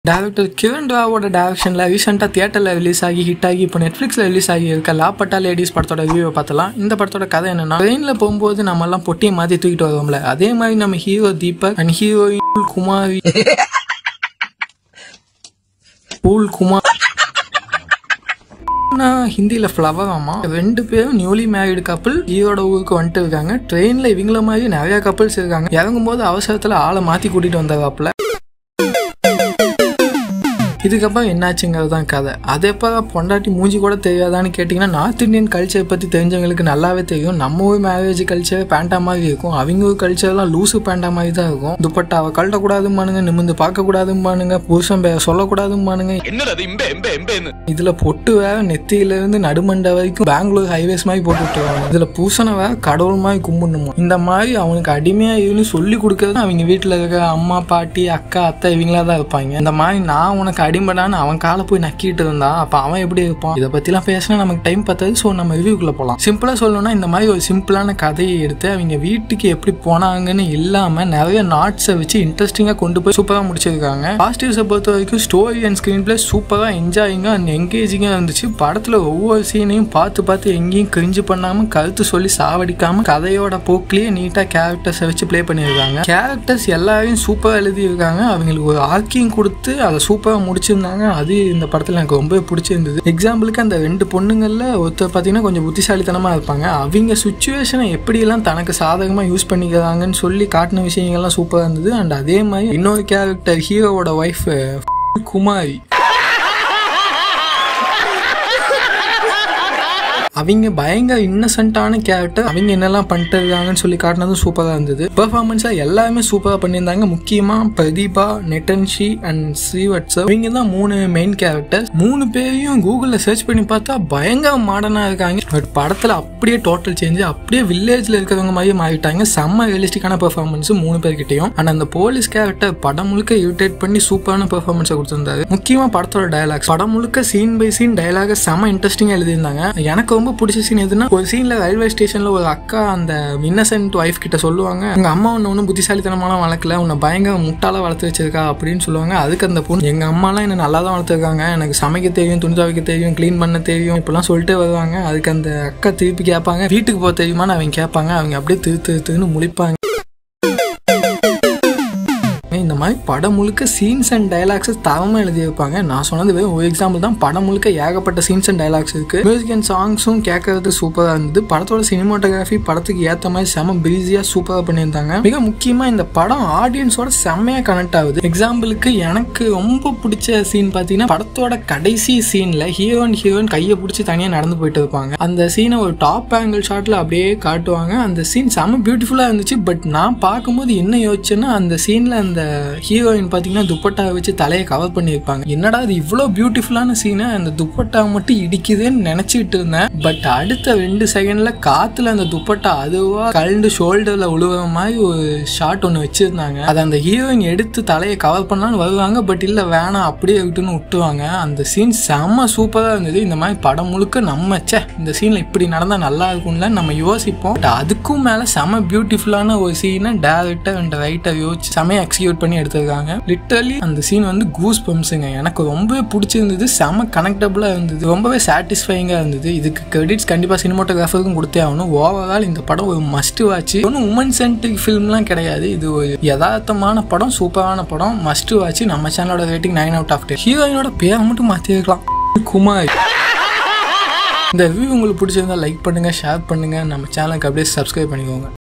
director Kiran ராவோட டேரக்ஷனில் ரீசெண்டாக தியேட்டரில் release ஆகி ஹிட் ஆகி இப்போ நெட்ஃப்ளிக்ஸில் ரிலீஸ் ஆகி இருக்க லாப்பட்டா லேடிஸ் படத்தோட ரிவ்யூவை பார்த்தலாம் இந்த படத்தோட கதை என்னன்னா ட்ரெயினில் போகும்போது நம்ம எல்லாம் பொட்டியை மாற்றி தூக்கிட்டு வருவோம்ல அதே மாதிரி நம்ம hero Deepak and heroine Kumari Phool Kumar நான் ஹிந்தியில் ஃப்ளவர் ஆமா ரெண்டு பேரும் நியூலி மேரிடு கப்பல் ஈரோட ஊருக்கு வந்துட்டு இருக்காங்க ட்ரெயினில் இவங்கள மாதிரி நிறைய கப்பல்ஸ் இருக்காங்க இறங்கும்போது அவசரத்தில் ஆளை மாற்றி கூட்டிகிட்டு வந்தாங்க இதுக்கப்புறம் என்னாச்சுங்கிறது தான் கதை அதே எப்போ பொண்டாட்டி மூஞ்சி கூட தெரியாதான்னு கேட்டிங்கன்னா நார்த் இந்தியன் கல்ச்சர் பற்றி தெரிஞ்சவங்களுக்கு நல்லாவே தெரியும் நம்ம ஊர் மேரேஜ் கல்ச்சர் பேண்டா மாதிரி இருக்கும் அவங்க ஊர் கல்ச்சர்லாம் லூசு பேண்டா மாதிரி தான் இருக்கும் துப்பட்டாவை கழட்டக்கூடாதும்பானுங்க நிமிந்து பார்க்கக்கூடாதும்பானுங்க புருஷன் பேர் சொல்லக்கூடாதும்பானுங்க என்னடா அது இம்பே எம்பே எம்பேன்னு இதுல பொட்டு வேற நெத்தியில இருந்து நடுமண்டை வரைக்கும் பெங்களூர் ஹைவேஸ் மாதிரி போட்டு விட்டுருவாங்க இதுல பூசணை வேற கடவுள் மாதிரி கும்பிடணுமோ இந்த மாதிரி அவனுக்கு அடிமையா இருந்து சொல்லி கொடுக்கறது அவங்க வீட்டுல இருக்க அம்மா பாட்டி அக்கா அத்தை இவங்களா தான் இருப்பாங்க இந்த மாதிரி நான் உனக்கு அடிமைடான்னு அவன் காலை போய் நக்கிட்டு இருந்தா அப்ப அவன் எப்படி இருப்பான் இதை பத்திலாம் பேசினா நமக்கு டைம் பத்தாது ஸோ நம்ம ரிவ்யூக்குள்ள போகலாம் சிம்பிளா சொல்லணும்னா இந்த மாதிரி ஒரு சிம்பிளான கதையை எடுத்து அவங்க வீட்டுக்கு எப்படி போனாங்கன்னு இல்லாம நிறைய நாட்ஸை வச்சு இன்ட்ரெஸ்டிங்கா கொண்டு போய் சூப்பரா முடிச்சிருக்காங்க பாசிட்டிவ்ஸை பொறுத்த வரைக்கும் ஸ்டோரி அண்ட் ஸ்க்ரீன் பிளே சூப்பராக என்ஜாயிங்காக அண்ட் என்கேஜிங்காக இருந்துச்சு படத்தில் ஒவ்வொரு சீனையும் பார்த்து பார்த்து எங்கேயும் கிரிஞ்சு பண்ணாமல் கருத்து சொல்லி சாவடிக்காமல் கதையோட போக்கிலேயே நீட்டாக கேரக்டர்ஸை வச்சு ப்ளே பண்ணியிருக்காங்க கேரக்டர்ஸ் எல்லாரையும் சூப்பராக எழுதியிருக்காங்க அவங்களுக்கு ஒரு ஆர்க்கிங் கொடுத்து அதை சூப்பராக முடிச்சிருந்தாங்க அது இந்த படத்தில் எனக்கு ரொம்ப பிடிச்சிருந்தது எக்ஸாம்பிளுக்கு அந்த ரெண்டு பொண்ணுங்களில் ஒருத்தர் பார்த்தீங்கன்னா கொஞ்சம் புத்திசாலித்தனமாக இருப்பாங்க அவங்க சுச்சுவேஷனை எப்படியெல்லாம் தனக்கு சாதகமாக யூஸ் பண்ணிக்கிறாங்கன்னு சொல்லி காட்டின விஷயங்கள்லாம் சூப்பராக இருந்தது அண்ட் அதே மாதிரி இன்னொரு கேரக்டர் ஹீரோவோட ஒய்ஃப் குமாரி அவங்க பயங்கர இன்னசென்ட்டான கேரக்டர் அவங்க என்னெல்லாம் பண்ணிட்டு இருக்காங்கன்னு சொல்லி காட்டினதும் சூப்பராக இருந்தது பெர்ஃபார்மன்ஸாக எல்லாருமே சூப்பராக பண்ணியிருந்தாங்க முக்கியமாக பிரதீபா நெட்டன்ஷி அண்ட் ஸ்ரீவட்சர் இவங்க தான் மூணு மெயின் கேரக்டர் மூணு பேரையும் கூகுளில் சர்ச் பண்ணி பார்த்தா பயங்கர மாடர்னாக இருக்காங்க பட் படத்தில் அப்படியே டோட்டல் சேஞ்சு அப்படியே வில்லேஜில் இருக்கிறவங்க மாதிரி மாறிட்டாங்க செம்ம ரியலிஸ்டிக்கான பெர்ஃபார்மன்ஸ் மூணு பேர்கிட்டையும் அண்ட் அந்த போலீஸ் கேரக்டர் படம் முழுக்க இரிட்டேட் பண்ணி சூப்பரான பெர்ஃபார்மன்ஸை கொடுத்துருந்தாரு முக்கியமாக படத்தோட டயலாக்ஸ் படம் முழுக்க சீன் பை சீன் டயலாக செம்ம இன்ட்ரெஸ்டிங்காக எழுதியிருந்தாங்க எனக்கு ரொம்ப பிடிச்ச சீன் எதுனா ஒரு சீன்ல ரயில்வே ஸ்டேஷன்ல ஒரு அக்கா அந்த இன்னசென்ட் ஒய்ஃப் கிட்ட சொல்லுவாங்க உங்க அம்மா உன்னை ஒன்றும் புத்திசாலித்தனமான வளர்க்கல உன்னை பயங்கர முட்டாள வளர்த்து வச்சிருக்கா அப்படின்னு சொல்லுவாங்க அதுக்கு அந்த பொண்ணு எங்க அம்மாலாம் என்ன நல்லா தான் வளர்த்துருக்காங்க எனக்கு சமைக்க தெரியும் துணி துவைக்க தெரியும் க்ளீன் பண்ண தெரியும் இப்பெல்லாம் சொல்லிட்டே வருவாங்க அதுக்கு அந்த அக்கா திருப்பி கேட்பாங்க வீட்டுக்கு போக தெரியுமான்னு அவங்க கேட்பாங்க அவங்க அப்படியே திரு திரு திருன்னு முழிப்பாங்க இந்த மாதிரி படம் முழுக்க சீன்ஸ் அண்ட் டைலாக்ஸ் தரமாக எழுதியிருப்பாங்க நான் சொன்னது வெறும் ஒரு எக்ஸாம்பிள் தான் படம் முழுக்க ஏகப்பட்ட சீன்ஸ் அண்ட் டைலாக்ஸ் இருக்கு மியூசிக் அண்ட் சாங்ஸும் கேட்கறது சூப்பராக இருந்தது படத்தோட சினிமாட்டோகிராஃபி படத்துக்கு ஏற்ற மாதிரி செம பிஸியாக சூப்பராக பண்ணியிருந்தாங்க மிக முக்கியமாக இந்த படம் ஆடியன்ஸோட செம்மையாக கனெக்ட் ஆகுது எக்ஸாம்பிளுக்கு எனக்கு ரொம்ப பிடிச்ச சீன் பார்த்தீங்கன்னா படத்தோட கடைசி சீனில் ஹீரோ அண்ட் ஹீரோயின் கையை பிடிச்சி தனியாக நடந்து போயிட்டு இருப்பாங்க அந்த சீனை ஒரு டாப் ஆங்கிள் ஷாட்டில் அப்படியே காட்டுவாங்க அந்த சீன் செம்ம பியூட்டிஃபுல்லாக இருந்துச்சு பட் நான் பார்க்கும்போது என்ன யோசிச்சேன்னா அந்த சீனில் அந்த ஹீரோயின் பார்த்தீங்கன்னா துப்பட்டா வச்சு தலையை கவர் பண்ணியிருப்பாங்க என்னடா அது இவ்வளோ பியூட்டிஃபுல்லான சீனை அந்த துப்பட்டா மட்டும் இடிக்குதுன்னு நினச்சிக்கிட்டு இருந்தேன் பட் அடுத்த ரெண்டு செகண்டில் காற்றுல அந்த துப்பட்டா அதுவா கழண்டு ஷோல்டரில் உழுவுற மாதிரி ஒரு ஷாட் ஒன்று வச்சுருந்தாங்க அதை அந்த ஹீரோயின் எடுத்து தலையை கவர் பண்ணலான்னு வருவாங்க பட் இல்லை வேணாம் அப்படியே விட்டுன்னு விட்டுருவாங்க அந்த சீன் செம்ம சூப்பராக இருந்தது இந்த மாதிரி படம் முழுக்க நம்ம ச்சே இந்த சீனில் இப்படி நடந்தால் நல்லா இருக்கும்ல நம்ம யோசிப்போம் பட் அதுக்கும் மேலே செம்ம பியூட்டிஃபுல்லான ஒரு சீனை டேரக்டர் அண்ட் ரைட்டர் யோசிச்சு செம்மையாக எக்ஸிக்யூட் பண்ணி எடுத்திருக்காங்க லிட்டரலி அந்த சீன் வந்து கூஸ் பம்ப்ஸுங்க எனக்கு ரொம்பவே பிடிச்சிருந்தது செம கனெக்டபுளாக இருந்தது ரொம்பவே சாட்டிஸ்ஃபைங்காக இருந்தது இதுக்கு கிரெடிட்ஸ் கண்டிப்பாக சினிமாட்டோகிராஃபருக்கும் கொடுத்தே ஆகணும் ஓவரால் இந்த படம் ஒரு மஸ்ட் வாட்ச் ஒன்றும் உமன் சென்ட்ரிக் ஃபிலிம்லாம் கிடையாது இது ஒரு யதார்த்தமான படம் சூப்பரான படம் மஸ்ட் வாட்ச் நம்ம சேனலோட rating nine out of ten ஹீரோயினோட பேரை மட்டும் மாற்றிருக்கலாம் குமார் இந்த ரிவ்யூ உங்களுக்கு பிடிச்சிருந்தா லைக் பண்ணுங்கள் ஷேர் பண்ணுங்கள் நம்ம சேனலுக்கு அப்படியே சப்ஸ்கிரைப் பண்ணிக்கோங்க